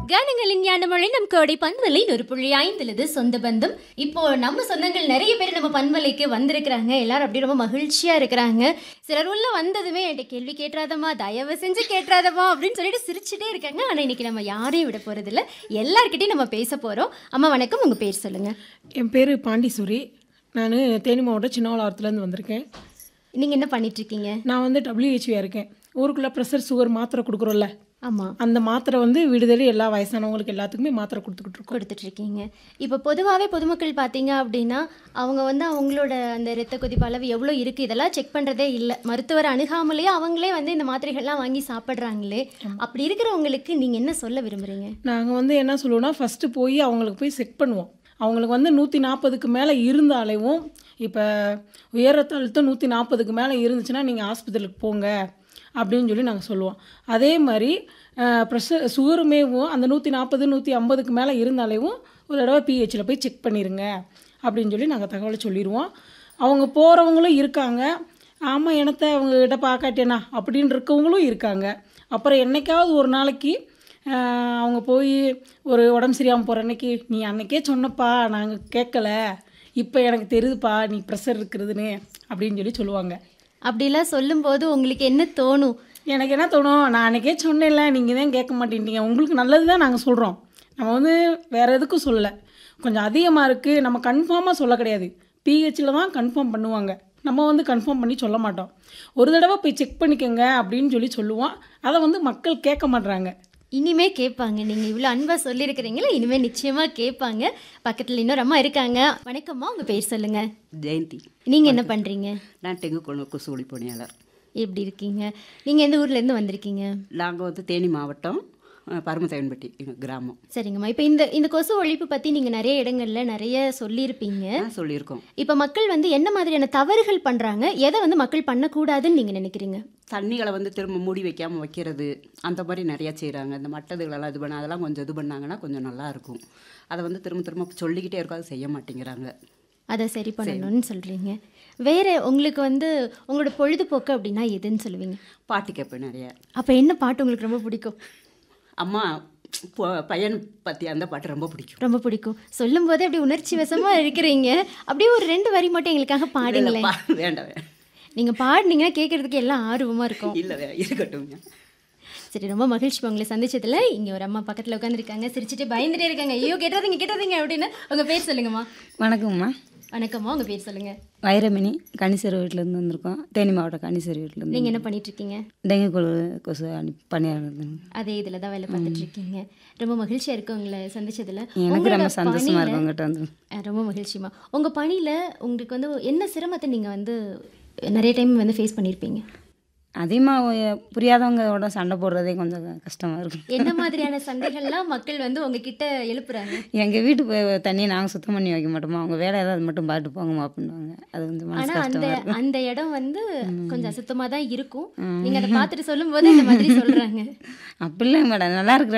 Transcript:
கனங்களின் ஞானமழை நம் கோடை பண்பலையின் ஒரு புள்ளி ஐந்துலது சொந்த பந்தம் இப்போ நம்ம சொந்தங்கள் நிறைய பேர் நம்ம பண்பலைக்கு வந்திருக்கிறாங்க எல்லாரும் அப்படி ரொம்ப மகிழ்ச்சியா இருக்கிறாங்க சிலர் உள்ள வந்ததுமே என்கிட்ட கேள்வி கேட்டுறாதம்மா தயவு செஞ்சு கேட்டுறாதம்மா அப்படின்னு சொல்லிட்டு சிரிச்சுட்டே இருக்காங்க ஆனா இன்னைக்கு நம்ம யாரையும் விட போறது இல்ல எல்லார்கிட்டயும் நம்ம பேச போறோம் அம்மா வணக்கம் உங்க பேர் சொல்லுங்க என் பேர் பாண்டிசூரி நான் தேனி மாவட்டம் சின்னவளாரத்துலேருந்து வந்திருக்கேன் நீங்க என்ன பண்ணிட்டு இருக்கீங்க நான் வந்து டபிள்யூஹெச்வியாக இருக்கேன் ஊருக்குள்ளே ப்ரெஷர் சுகர் மாத்திரை கொடுக்குறோம்ல ஆமா அந்த மாத்திரை வந்து விடுதலை எல்லா வயசானவங்களுக்கு எல்லாத்துக்குமே மாத்திரை கொடுத்துக்கிட்டு இருக்கோம் கொடுத்துட்டு இருக்கீங்க இப்போ பொதுவாகவே பொதுமக்கள் பார்த்தீங்க அப்படின்னா அவங்க வந்து அவங்களோட அந்த இரத்த கொதிப்பு அளவு எவ்வளோ இருக்குது இதெல்லாம் செக் பண்ணுறதே இல்லை மருத்துவர் அணுகாமலேயே அவங்களே வந்து இந்த மாத்திரைகள்லாம் வாங்கி சாப்பிட்றாங்களே அப்படி இருக்கிறவங்களுக்கு நீங்கள் என்ன சொல்ல விரும்புகிறீங்க நாங்கள் வந்து என்ன சொல்லுவோம்னா ஃபஸ்ட்டு போய் அவங்களுக்கு போய் செக் பண்ணுவோம் அவங்களுக்கு வந்து நூற்றி நாற்பதுக்கு மேலே இருந்தாலேவும் இப்போ உயர் ரத்த அழுத்தம் நூற்றி நாற்பதுக்கு மேலே இருந்துச்சுன்னா நீங்கள் ஆஸ்பத்திரிக்கு போங்க அப்படின்னு சொல்லி நாங்கள் சொல்லுவோம் அதே மாதிரி ப்ரெஷர் சுகருமேவும் அந்த நூற்றி நாற்பது நூற்றி ஐம்பதுக்கு மேலே இருந்தாலேவும் ஒரு தடவை பிஹெச்சில் போய் செக் பண்ணிடுங்க அப்படின்னு சொல்லி நாங்கள் தகவலை சொல்லிடுவோம் அவங்க போகிறவங்களும் இருக்காங்க ஆமாம் எனத்தை அவங்கக்கிட்ட பார்க்காட்டேனா அப்படின்னு இருக்கவங்களும் இருக்காங்க அப்புறம் என்னைக்காவது ஒரு நாளைக்கு ஆஹ், அவங்க போய் ஒரு உடம்பு சரியாமல் போகிற அன்னைக்கு நீ அன்னைக்கே சொன்னப்பா நாங்கள் கேட்கல இப்போ எனக்கு தெரியுதுப்பா நீ ப்ரெஷர் இருக்கிறதுன்னு அப்படின்னு சொல்லி சொல்லுவாங்க அப்படிலாம் சொல்லும்போது உங்களுக்கு என்ன தோணும் எனக்கு என்ன தோணும் நான் அன்றைக்கே சொன்னேன்ல நீங்கள் தான் கேட்க மாட்டேன்றீங்க உங்களுக்கு நல்லது தான் நாங்கள் சொல்கிறோம் நம்ம வந்து வேறு எதுக்கும் சொல்லலை கொஞ்சம் அதிகமாக இருக்குது நம்ம கன்ஃபார்மாக சொல்ல கிடையாது பிஹெச்சில் தான் கன்ஃபார்ம் பண்ணுவாங்க நம்ம வந்து கன்ஃபார்ம் பண்ணி சொல்ல மாட்டோம் ஒரு தடவை போய் செக் பண்ணிக்கோங்க அப்படின்னு சொல்லி சொல்லுவோம் அதை வந்து மக்கள் கேட்க மாட்றாங்க இனிமே கேட்பாங்க நீங்கள் இவ்வளோ அன்பாக சொல்லியிருக்கிறீங்களா இனிமே நிச்சயமாக கேட்பாங்க பக்கத்தில் இன்னொரு அம்மா இருக்காங்க வணக்கம்மா உங்கள் பேர் சொல்லுங்கள் ஜெயந்தி நீங்கள் என்ன பண்ணுறீங்க நான் டெங்கு கொண்டு கொசு ஒளி பணியாளர் எப்படி இருக்கீங்க நீங்கள் எந்த ஊர்லேருந்து வந்திருக்கீங்க நாங்கள் வந்து தேனி மாவட்டம் அஹ், பரமத்தேவன்பட்டி எங்கள் கிராமம் சரிங்கம்மா இப்போ இந்த இந்த கொசு ஒழிப்பு பற்றி நீங்கள் நிறைய இடங்கள்ல நிறைய சொல்லியிருப்பீங்க நான் சொல்லியிருக்கோம் இப்போ மக்கள் வந்து என்ன மாதிரியான தவறுகள் பண்ணுறாங்க எதை வந்து மக்கள் பண்ணக்கூடாதுன்னு நீங்கள் நினைக்கிறீங்க தண்ணிகளை வந்து திரும்ப மூடி வைக்காமல் வைக்கிறது அந்த மாதிரி நிறையா செய்கிறாங்க இந்த மட்டதுகளெல்லாம் இது பண்ண அதெல்லாம் கொஞ்சம் இது பண்ணாங்கன்னா கொஞ்சம் நல்லா இருக்கும் அதை வந்து திரும்ப திரும்ப சொல்லிக்கிட்டே இருக்கோம் அதை செய்ய மாட்டேங்கிறாங்க அதை சரி பண்ணணும்னு சொல்கிறீங்க வேற உங்களுக்கு வந்து உங்களோட பொழுதுபோக்கு அப்படின்னா எதுன்னு சொல்லுவீங்க பாட்டு கேட்பேன் நிறைய அப்போ என்ன பாட்டு உங்களுக்கு ரொம்ப பிடிக்கும் அம்மா பொ- பையன் பற்றி அந்த பாட்டு ரொம்ப பிடிக்கும் ரொம்ப பிடிக்கும் சொல்லும் போதே அப்படி உணர்ச்சி வசமா இருக்கிறீங்க அப்படியே ஒரு ரெண்டு வரி மட்டும் எங்களுக்காக பாடுங்களேன் பா வேண்டாம் வே- நீங்க பாடுனீங்கன்னா கேட்கறதுக்கு எல்லாம் ஆர்வமா இருக்கும் இல்லை வே- இருக்கட்டும்ங்க சரி ரொம்ப மகிழ்ச்சி உங்களை சந்திச்சதுல இங்க ஒரு அம்மா பக்கத்துல உட்காந்துருக்காங்க சிரிச்சுட்டு பயந்துட்டே இருக்காங்க ஐயோ கேட்டாதீங்க கேட்டாதீங்க அப்படின்னு உங்க பேர் சொல்லுங்கம்மா வணக்கம்மா வணக்கம்மா உங்க பேர் சொல்லுங்க வைரமணி கனிசர் வீட்டிலேருந்து வந்திருக்கோம் தேனி மாவட்டம் கனிசர் வீட்டிலேருந்து நீங்க என்ன பண்ணிட்டு இருக்கீங்க டெங்கு கொழு கொசு அனு பணியாளர் அதே இதுல தான் வேலை பார்த்துட்டு இருக்கீங்க ரொம்ப மகிழ்ச்சியா இருக்கு உங்களை சந்திச்சதுல எனக்கு உங்களோட ரொம்ப சந்தோஷமா பணியில- இருக்கும் உங்கள்கிட்ட வந்து அஹ் ரொம்ப மகிழ்ச்சிமா உங்க பணியில உங்களுக்கு வந்து என்ன சிரமத்தை நீங்க வந்து நிறைய டைம் வந்து ஃபேஸ் பண்ணியிருப்பீங்க அதிகமாக புரியாதவங்களோட சண்டை போடுறதே கொஞ்சம் கஷ்டமாக இருக்கும் என்ன மாதிரியான சண்டைகள்லாம் மக்கள் வந்து உங்ககிட்ட எழுப்புறாங்க எங்கள் வீட்டு ப- தண்ணியை நாங்கள் சுத்தம் பண்ணி வைக்க மாட்டோமா அவங்க வேலை ஏதாவது மட்டும் பார்த்துட்டு போங்கம்மா அப்படின்னுவாங்க அது வந்து மனசு ஆனா அந்த கஷ்டமாக இருக்கும் அந்த இடம் வந்து கொஞ்சம் அசுத்தமா தான் இருக்கும் நீங்க அதை பார்த்துட்டு சொல்லும் போது இந்த மாதிரி சொல்றாங்க அப்படி இல்லைங்க மேடம் நல்லா இருக்கிற